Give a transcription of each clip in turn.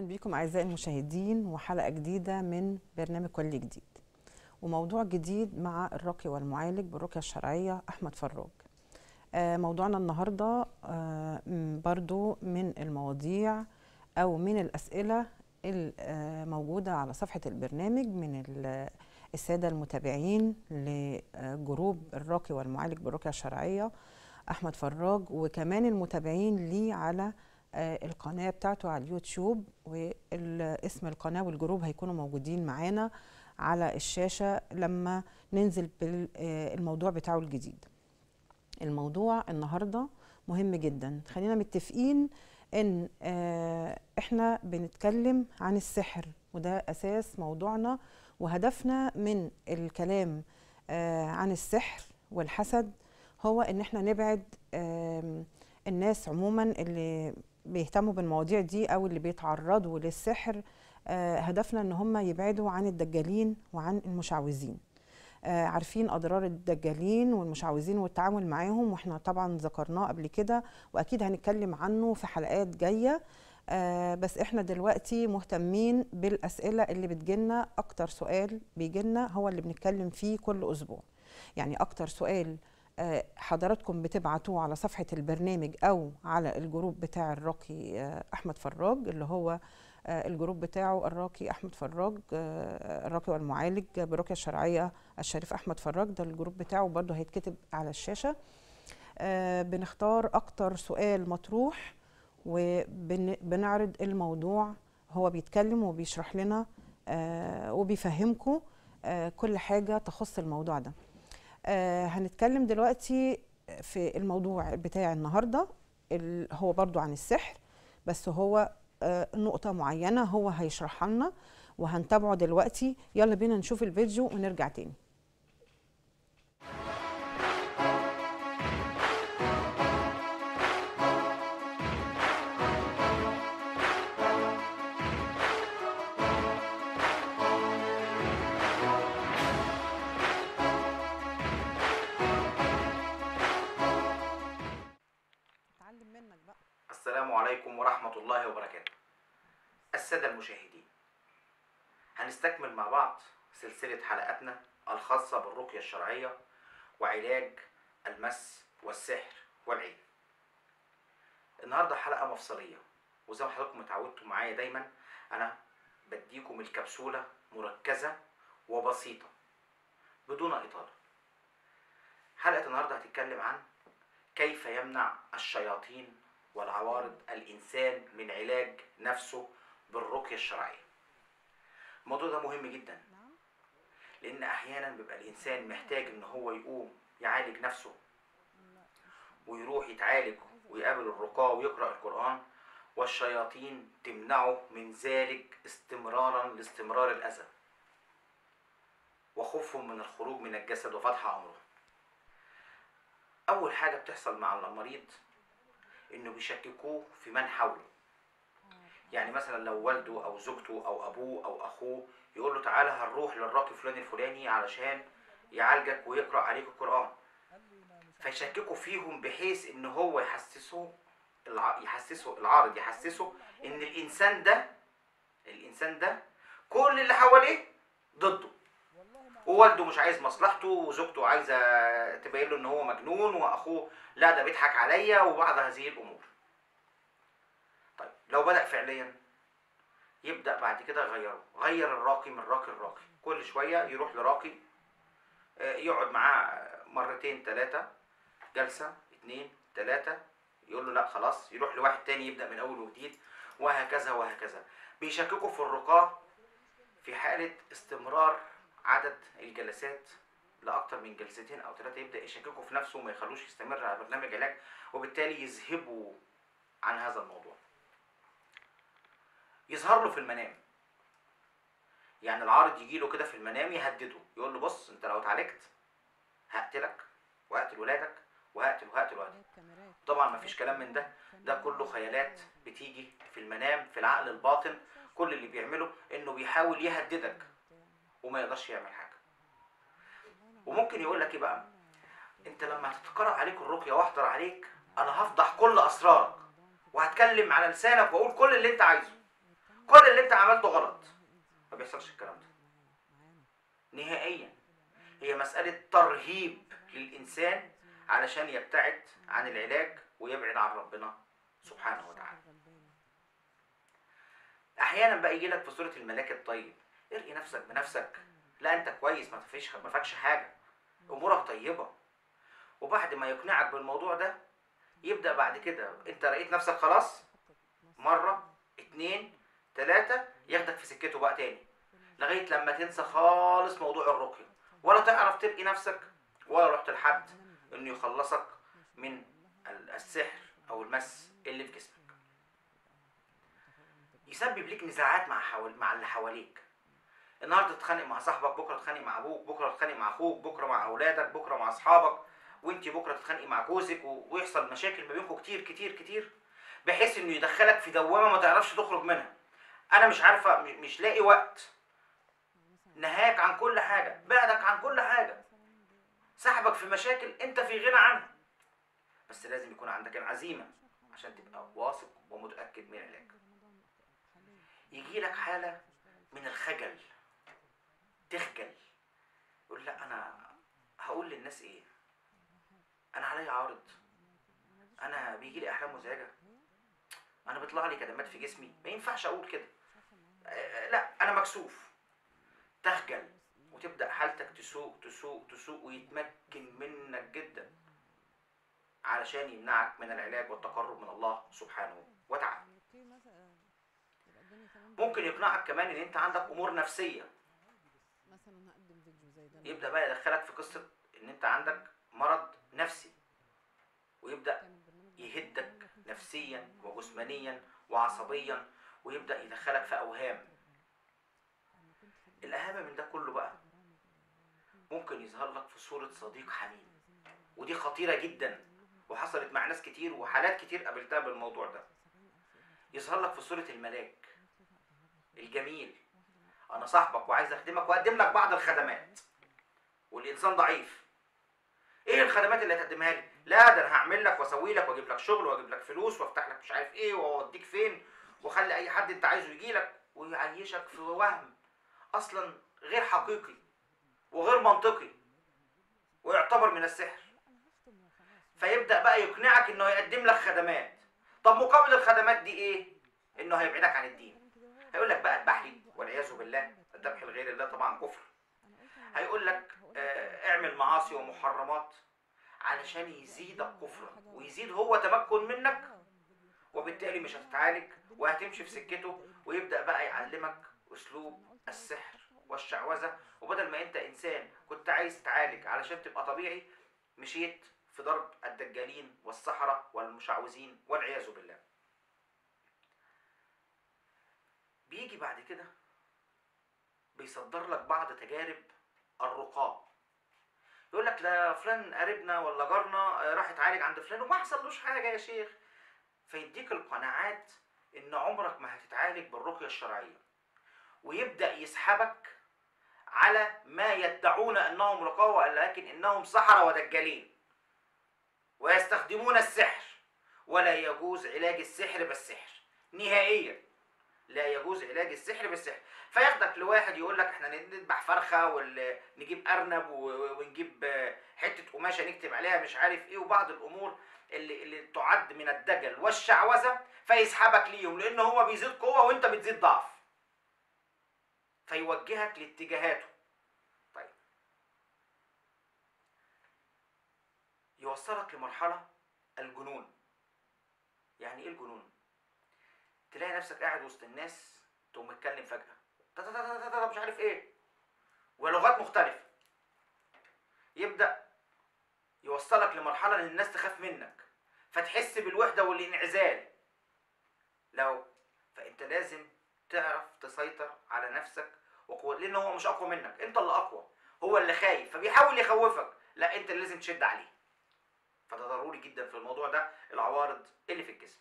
بكم أعزائي المشاهدين وحلقة جديدة من برنامج كل جديد وموضوع جديد مع الراقي والمعالج بالرقية الشرعية أحمد فراج آه، موضوعنا النهاردة آه، م- برضو من المواضيع أو من الأسئلة الموجودة على صفحة البرنامج من ال- السادة المتابعين لجروب الراقي والمعالج بالرقية الشرعية أحمد فراج وكمان المتابعين ليه على آه، القناة بتاعته على اليوتيوب واسم القناة والجروب هيكونوا موجودين معانا على الشاشة لما ننزل بالموضوع بتاعه الجديد الموضوع النهاردة مهم جدا خلينا متفقين ان آه، احنا بنتكلم عن السحر وده اساس موضوعنا وهدفنا من الكلام آه، عن السحر والحسد هو ان احنا نبعد آم، الناس عموما اللي بيهتموا بالمواضيع دي او اللي بيتعرضوا للسحر آه، هدفنا ان هم يبعدوا عن الدجالين وعن المشعوذين آه، عارفين اضرار الدجالين والمشعوذين والتعامل معاهم واحنا طبعا ذكرناه قبل كده واكيد هنتكلم عنه في حلقات جايه آه، بس احنا دلوقتي مهتمين بالاسئله اللي بتجيلنا اكتر سؤال بيجيلنا هو اللي بنتكلم فيه كل اسبوع يعني اكتر سؤال آه، حضراتكم بتبعتوه على صفحة البرنامج أو على الجروب بتاع الراقي آه، أحمد فراج اللي هو آه، الجروب بتاعه الراقي أحمد فراج آه، الراقي والمعالج بالرقية الشرعية الشريف أحمد فراج ده الجروب بتاعه برضه هيتكتب على الشاشة آه، بنختار أكتر سؤال مطروح وبنعرض الموضوع هو بيتكلم وبيشرح لنا آه، وبيفهمكم آه، كل حاجة تخص الموضوع ده آه هنتكلم دلوقتي في الموضوع بتاع النهارده ال- هو برضو عن السحر بس هو آه نقطة معينة هو هيشرحها لنا وهنتابعه دلوقتي يلا بينا نشوف الفيديو ونرجع تاني اتعلم منك بقى السلام عليكم ورحمة الله وبركاته السادة المشاهدين هنستكمل مع بعض سلسلة حلقاتنا الخاصة بالرقية الشرعية وعلاج المس والسحر والعين النهاردة حلقة مفصلية وزي ما حضراتكم اتعودتوا معايا دايما أنا بديكم الكبسولة مركزة وبسيطة بدون إطالة حلقة النهاردة هتتكلم عن كيف يمنع الشياطين والعوارض الإنسان من علاج نفسه بالرقية الشرعية الموضوع ده مهم جدا لأن أحيانا بيبقى الإنسان محتاج إن هو يقوم يعالج نفسه ويروح يتعالج ويقابل الرقاة ويقرأ القرآن والشياطين تمنعه من ذلك استمرارا لاستمرار الأذى وخوفهم من الخروج من الجسد وفتح أمره أول حاجة بتحصل مع المريض إنه بيشككوه في من حوله يعني مثلا لو والده أو زوجته أو أبوه أو أخوه يقول له تعالى هنروح للراقي فلان الفلاني علشان يعالجك ويقرأ عليك القرآن فيشككوا فيهم بحيث إن هو يحسسه الع... يحسسه العارض يحسسه إن الإنسان ده الإنسان ده كل اللي حواليه ضده ووالده مش عايز مصلحته وزوجته عايزه تبين له ان هو مجنون واخوه لا ده بيضحك عليا وبعض هذه الامور طيب لو بدا فعليا يبدا بعد كده يغيره غير الراقي من راقي الراقي كل شويه يروح لراقي آه، يقعد معاه مرتين ثلاثه جلسه اتنين ثلاثه يقول له لا خلاص يروح لواحد تاني يبدا من اول وجديد وهكذا وهكذا بيشككوا في الرقاه في حاله استمرار عدد الجلسات لاكتر من جلستين او ثلاثه يبدا يشككوا في نفسه وما يخلوش يستمر على برنامج علاج وبالتالي يذهبوا عن هذا الموضوع يظهر له في المنام يعني العارض يجي له كده في المنام يهدده يقول له بص انت لو اتعالجت هقتلك وهقتل ولادك وهقتل وهقتل وهقتل طبعا مفيش كلام من ده ده كله خيالات بتيجي في المنام في العقل الباطن كل اللي بيعمله انه بيحاول يهددك وما يقدرش يعمل حاجه وممكن يقول لك ايه بقى انت لما هتتقرأ عليك الرقيه واحضر عليك انا هفضح كل اسرارك وهتكلم على لسانك واقول كل اللي انت عايزه كل اللي انت عملته غلط ما بيحصلش الكلام ده نهائيا هي مسألة ترهيب للإنسان علشان يبتعد عن العلاج ويبعد عن ربنا سبحانه وتعالى احيانا بقى يجي لك في صوره الملاك الطيب ارقي نفسك بنفسك لا انت كويس ما فيش ما فيكش حاجه امورك طيبه وبعد ما يقنعك بالموضوع ده يبدا بعد كده انت لقيت نفسك خلاص مره اتنين تلاته ياخدك في سكته بقى تاني لغايه لما تنسى خالص موضوع الرقيه ولا تعرف ترقي نفسك ولا رحت لحد انه يخلصك من ال- السحر او المس اللي في جسمك يسبب ليك نزاعات مع حوال مع اللي حواليك النهارده تتخانق مع صاحبك بكره تتخانق مع ابوك بكره تتخانق مع اخوك بكره مع اولادك بكره مع اصحابك وانت بكره تتخانقي مع جوزك و- ويحصل مشاكل ما بينكم كتير كتير كتير بحيث انه يدخلك في دوامه ما تعرفش تخرج منها انا مش عارفه م- مش لاقي وقت نهاك عن كل حاجه بعدك عن كل حاجه سحبك في مشاكل انت في غنى عنها بس لازم يكون عندك العزيمه عشان تبقى واثق ومتاكد من العلاج يجي لك حاله من الخجل تخجل يقول لا انا هقول للناس ايه انا عليا عارض انا بيجي لي احلام مزعجه انا بيطلع لي كدمات في جسمي ما ينفعش اقول كده آه، لا انا مكسوف تخجل وتبدا حالتك تسوء تسوء تسوء ويتمكن منك جدا علشان يمنعك من العلاج والتقرب من الله سبحانه وتعالى ممكن يقنعك كمان ان انت عندك امور نفسيه مثلا هقدم فيديو زي ده يبدا بقى يدخلك في قصه ان انت عندك مرض نفسي ويبدا كان البرنامج ده يهدك نفسيا وجسمانيا وعصبيا ويبدا يدخلك في اوهام لما كنت في الاهم من ده كله بقى ممكن يظهر لك في صوره صديق حميم ودي خطيره جدا وحصلت مع ناس كتير وحالات كتير قابلتها بالموضوع ده يظهر لك في صوره الملاك الجميل انا صاحبك وعايز اخدمك واقدم لك بعض الخدمات والانسان ضعيف ايه الخدمات اللي هتقدمها لي لا ده انا هعمل لك واسوي لك واجيب لك شغل واجيب لك فلوس وافتح لك مش عارف ايه واوديك فين واخلي اي حد انت عايزه يجي لك ويعيشك في وهم اصلا غير حقيقي وغير منطقي ويعتبر من السحر فيبدا بقى يقنعك انه يقدم لك خدمات طب مقابل الخدمات دي ايه انه هيبعدك عن الدين هيقول لك بقى اذبح لي والعياذ بالله الذبح لغير الله طبعا كفر هيقول لك آه، اعمل معاصي ومحرمات علشان يزيدك كفرا ويزيد هو تمكن منك وبالتالي مش هتتعالج وهتمشي في سكته ويبدا بقى يعلمك اسلوب السحر والشعوذه وبدل ما انت انسان كنت عايز تتعالج علشان تبقى طبيعي مشيت في ضرب الدجالين والسحره والمشعوذين والعياذ بالله بيجي بعد كده بيصدر لك بعض تجارب الرقاة يقول لك لا فلان قريبنا ولا جارنا آه، راح يتعالج عند فلان وما حصلوش حاجه يا شيخ فيديك القناعات ان عمرك ما هتتعالج بالرقيه الشرعيه ويبدا يسحبك على ما يدعون انهم رقاة ولكن انهم سحرة ودجالين ويستخدمون السحر ولا يجوز علاج السحر بالسحر نهائيا لا يجوز علاج السحر بالسحر فياخدك لواحد يقول لك احنا نذبح فرخه ونجيب ارنب و- ونجيب آه، حته قماشه نكتب عليها مش عارف ايه وبعض الامور اللي, اللي تعد من الدجل والشعوذه فيسحبك ليهم لان هو بيزيد قوه وانت بتزيد ضعف فيوجهك لاتجاهاته طيب يوصلك لمرحله الجنون يعني ايه الجنون تلاقي نفسك قاعد وسط الناس تقوم متكلم فجأة تا- تا- تا- تا- تا- مش عارف ايه ولغات مختلفة يبدأ يوصلك لمرحلة ان الناس تخاف منك فتحس بالوحدة والانعزال لو فانت لازم تعرف تسيطر على نفسك وقوة لان هو مش اقوى منك انت اللي اقوى هو اللي خايف فبيحاول يخوفك لا انت اللي لازم تشد عليه فده ضروري جدا في الموضوع ده العوارض اللي في الجسم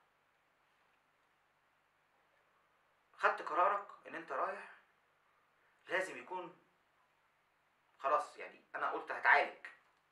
خدت قرارك ان انت رايح لازم يكون خلاص يعني انا قلت هتعالج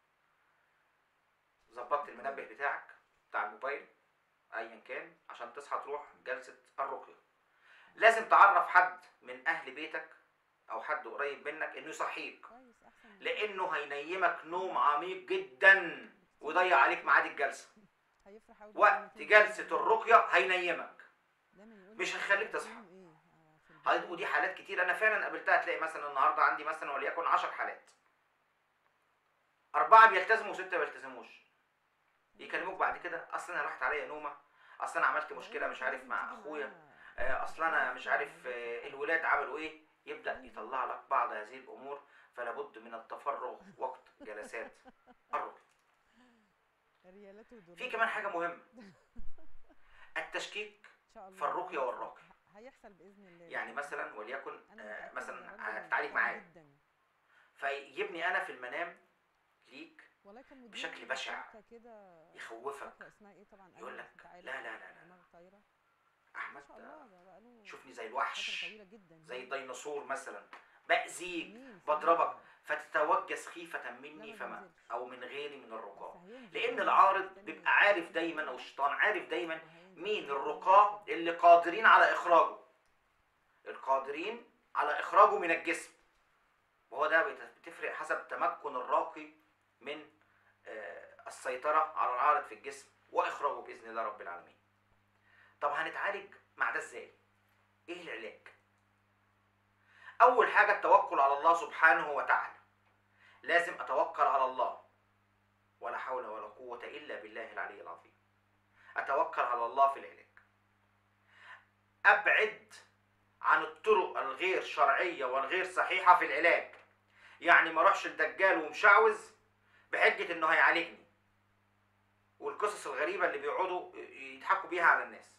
ظبطت المنبه بتاعك بتاع الموبايل ايا كان عشان تصحى تروح جلسه الرقيه لازم تعرف حد من اهل بيتك او حد قريب منك انه يصحيك كويس احسن لانه هينيمك نوم عميق جدا ويضيع عليك ميعاد الجلسه هيفرح أوي وقت بالكلمتين جلسه دول. الرقيه هينيمك دايما يقول مش لي هيخليك بتقولوا تصحى. ايه آه، في هاي- البيت؟ ودي حالات كتير انا فعلا قابلتها تلاقي مثلا النهارده عندي مثلا وليكن 10 حالات اربعه بيلتزموا وسته ما بيلتزموش يكلموك بعد كده اصل انا راحت عليا نومه اصل انا عملت مشكله مش عارف مع اخويا آه، اصل انا مش عارف آه، الولاد عملوا ايه يبدا يطلع لك بعض هذه الامور فلا بد من التفرغ وقت جلسات الرقيه ريالات ودولارات. في كمان حاجه مهمه التشكيك ان شاء الله في الرقية هيحصل- والراقي. ه- هيحصل باذن الله يعني مثلا وليكن أنا آه، متأكدة مثلا إن الراجل هتتعالج محترم معايا جدا فيجيبني انا في المنام ليك والله كان مدير بشكل لي بشع. شركة كده يخوفك فاكرة اسمها ايه طبعا يقول أنا لك كنت عارف لا لا لا لا. دماغ طايرة ما احمد شاء الله ده بقاله شوفني زي فترة الوحش طويلة جدا زي الديناصور مثلا باذيك سنين- سنين. بضربك فتتوجس خيفة مني ما فما بينزلش. او من غيري من بس الرقاة هينزل لان هينزل العارض مستني بيبقى عارف دايما او الشيطان عارف دايما وهينزل. مين الرقاة اللي قادرين على اخراجه القادرين على اخراجه من الجسم وهو ده بت- بتفرق حسب تمكن الراقي من آه، السيطرة على العارض في الجسم واخراجه باذن الله رب العالمين طب هنتعالج مع ده ازاي ايه العلاج اول حاجة التوكل على الله سبحانه وتعالى لازم اتوكل على الله ولا حول ولا قوة الا بالله العلي العظيم اتوكل على الله في العلاج ابعد عن الطرق الغير شرعية والغير صحيحة في العلاج يعني ما اروحش الدجال ومشعوذ بحجة انه هيعالجني والقصص الغريبة اللي بيقعدوا يضحكوا بيها على الناس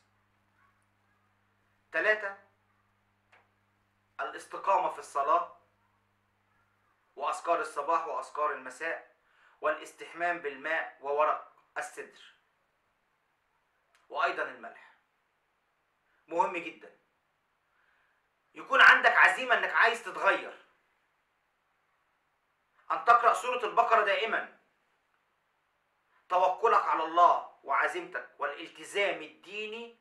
ثلاثة الاستقامة في الصلاة وأذكار الصباح وأذكار المساء والاستحمام بالماء وورق السدر وأيضا الملح مهم جدا يكون عندك عزيمة انك عايز تتغير ان تقرأ سورة البقرة دائما توكلك على الله وعزيمتك والالتزام الديني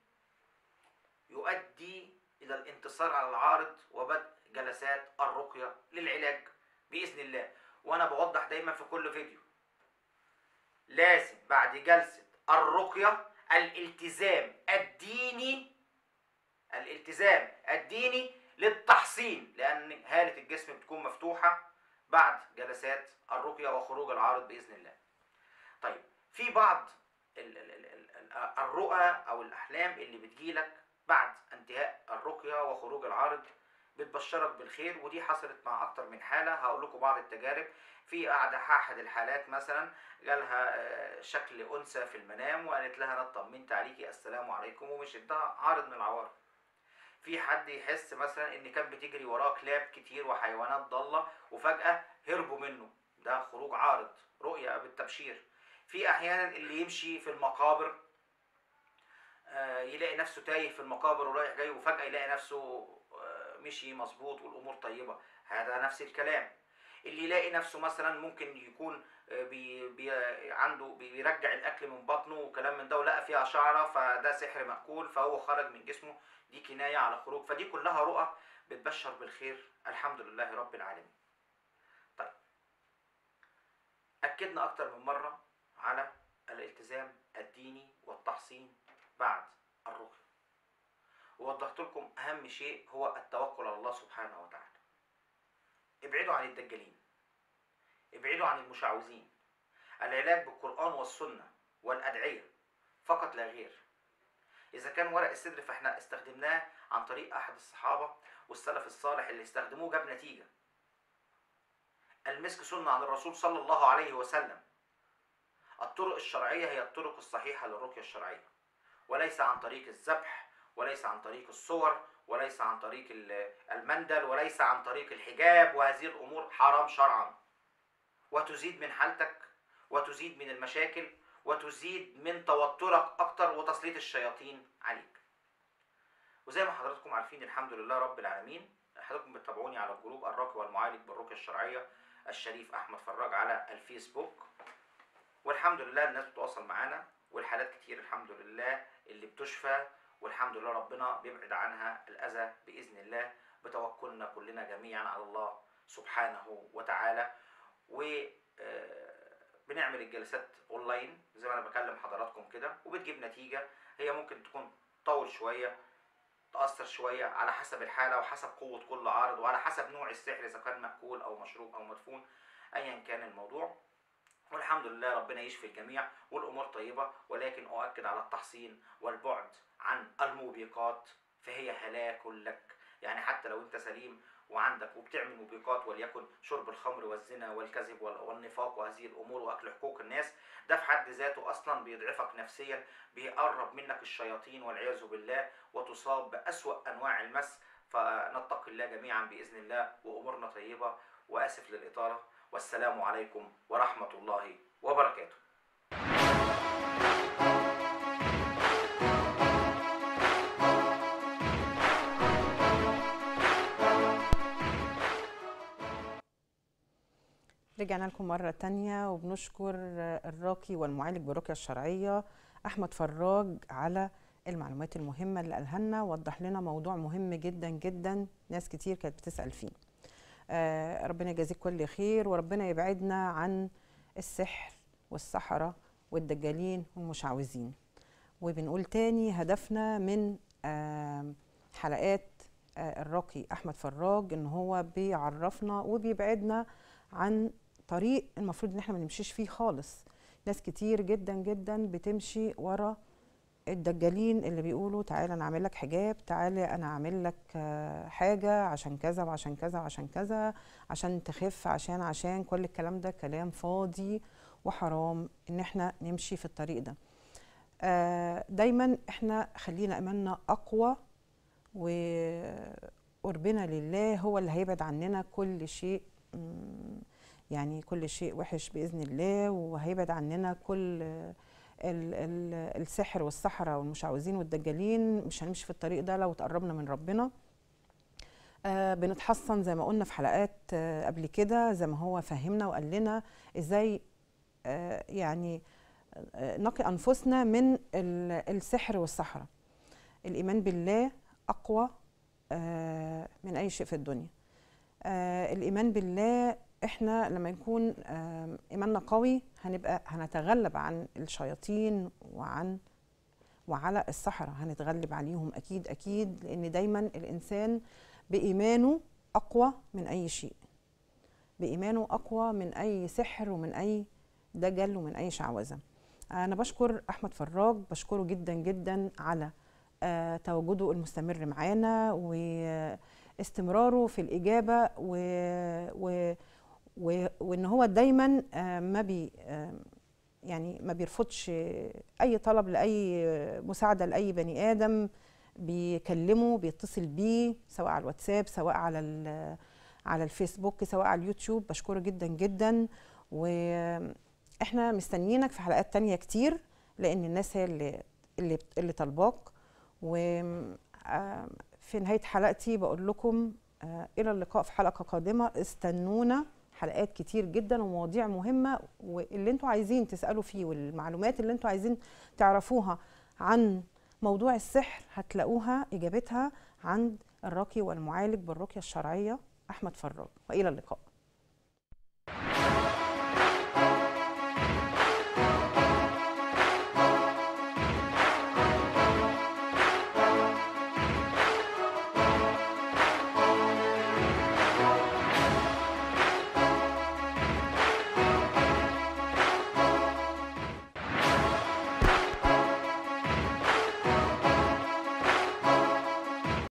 يؤدي الى الانتصار على العارض وبدء جلسات الرقية للعلاج بإذن الله وانا بوضح دايما في كل فيديو لازم بعد جلسة الرقية الالتزام الديني الالتزام الديني للتحصين لان هالة الجسم بتكون مفتوحة بعد جلسات الرقية وخروج العارض بإذن الله طيب في بعض ال- ال- ال- ال- ال- الرؤى او الاحلام اللي بتجيلك بعد انتهاء الرقية وخروج العارض بتبشرك بالخير ودي حصلت مع اكتر من حالة هقول لكم بعض التجارب في احد احد الحالات مثلا جالها آه، شكل انثى في المنام وقالت لها انا اطمنت عليكي السلام عليكم ومش ده عارض من العوارض في حد يحس مثلا ان كان بتجري وراه كلاب كتير وحيوانات ضالة وفجأة هربوا منه ده خروج عارض رؤية بالتبشير في احيانا اللي يمشي في المقابر آه، يلاقي نفسه تايه في المقابر ورايح جاي وفجأة يلاقي نفسه آه، مشي مظبوط والامور طيبة هذا نفس الكلام اللي يلاقي نفسه مثلا ممكن يكون آه، بي بي عنده بي- بيرجع الاكل من بطنه وكلام من ده ولقى فيها شعره فده سحر مأكول فهو خرج من جسمه دي كنايه على خروج فدي كلها رؤى بتبشر بالخير الحمد لله رب العالمين. طيب اكدنا اكتر من مره على الالتزام الديني والتحصين بعد الرقيه. ووضحت لكم اهم شيء هو التوكل على الله سبحانه وتعالى. ابعدوا عن الدجالين. ابعدوا عن المشعوذين. العلاج بالقرآن والسنة والأدعية فقط لا غير. إذا كان ورق السدر فإحنا استخدمناه عن طريق أحد الصحابة والسلف الصالح اللي استخدموه جاب نتيجة. المسك سنة عن الرسول صلى الله عليه وسلم. الطرق الشرعية هي الطرق الصحيحة للرقية الشرعية. وليس عن طريق الذبح وليس عن طريق الصور وليس عن طريق ال- المندل وليس عن طريق الحجاب وهذه الأمور حرام شرعا. وتزيد من حالتك وتزيد من المشاكل وتزيد من توترك اكتر وتسليط الشياطين عليك وزي ما حضراتكم عارفين الحمد لله رب العالمين حضراتكم بتتابعوني على الجروب الراقي والمعالج بالرقية الشرعية الشريف احمد فراج على الفيسبوك والحمد لله الناس بتتواصل معانا والحالات كتير الحمد لله اللي بتشفى والحمد لله ربنا بيبعد عنها الاذى باذن الله بتوكلنا كلنا جميعا على الله سبحانه وتعالى و آه، بنعمل الجلسات اونلاين زي ما انا بكلم حضراتكم كده وبتجيب نتيجه هي ممكن تكون تطول شويه تأثر شوية على حسب الحالة وحسب قوة كل عارض وعلى حسب نوع السحر إذا كان مأكول أو مشروب أو مدفون أيا كان الموضوع والحمد لله ربنا يشفي الجميع والأمور طيبة ولكن أؤكد على التحصين والبعد عن الموبقات فهي هلاك لك يعني حتى لو أنت سليم وعندك وبتعمل موبقات وليكن شرب الخمر والزنا والكذب وال- والنفاق وهذه الأمور وأكل حقوق الناس ده في حد ذاته أصلا بيضعفك نفسيا بيقرب منك الشياطين والعياذ بالله وتصاب بأسوأ أنواع المس فنتقي الله جميعا بإذن الله وأمورنا طيبة وآسف للإطالة والسلام عليكم ورحمة الله وبركاته رجعنا لكم مرة تانية وبنشكر الراقي والمعالج بالرقية الشرعية أحمد فراج على المعلومات المهمة اللي قالها لنا وضح لنا موضوع مهم جدا جدا ناس كتير كانت بتسأل فيه آه ربنا يجازيك كل خير وربنا يبعدنا عن السحر والسحرة والدجالين والمشعوذين وبنقول تاني هدفنا من آه حلقات آه الراقي أحمد فراج إن هو بيعرفنا وبيبعدنا عن طريق المفروض ان احنا ما نمشيش فيه خالص ناس كتير جدا جدا بتمشي ورا الدجالين اللي بيقولوا تعالى انا اعمل لك حجاب تعالى انا اعمل لك آه، حاجه عشان كذا وعشان كذا وعشان كذا عشان تخف عشان عشان كل الكلام ده كلام فاضي وحرام ان احنا نمشي في الطريق ده آه، دايما احنا خلينا ايماننا اقوى وقربنا لله هو اللي هيبعد عننا كل شيء مم، يعني كل شيء وحش باذن الله وهيبعد عننا كل ال ال السحر والسحرة والمشعوذين والدجالين مش هنمشي في الطريق ده لو تقربنا من ربنا آه بنتحصن زي ما قلنا في حلقات آه قبل كده زي ما هو فهمنا وقال لنا ازاي آه يعني آه نقي انفسنا من ال- السحر والسحرة الايمان بالله اقوى آه من اي شيء في الدنيا آه الايمان بالله احنا لما يكون آه ايماننا قوي هنبقى هنتغلب عن الشياطين وعن وعلى السحرة هنتغلب عليهم اكيد اكيد لان دايما الانسان بايمانه اقوى من اي شيء بايمانه اقوى من اي سحر ومن اي دجل ومن اي شعوذه انا بشكر احمد فراج بشكره جدا جدا على آه تواجده المستمر معانا واستمراره في الاجابه و, و و- وان هو دايما آه، ما بي آه، يعني ما بيرفضش اي طلب لاي مساعده لاي بني ادم بيكلمه بيتصل بيه سواء على الواتساب سواء على ال- على الفيسبوك سواء على اليوتيوب بشكره جدا جدا واحنا مستنيينك في حلقات تانية كتير لان الناس هي اللي اللي اللي طالباك و آه، في نهايه حلقتي بقول لكم آه، الى اللقاء في حلقه قادمه استنونا حلقات كتير جدا ومواضيع مهمه واللي انتوا عايزين تسالوا فيه والمعلومات اللي انتوا عايزين تعرفوها عن موضوع السحر هتلاقوها اجابتها عند الراقي والمعالج بالرقيه الشرعيه احمد فراج والى اللقاء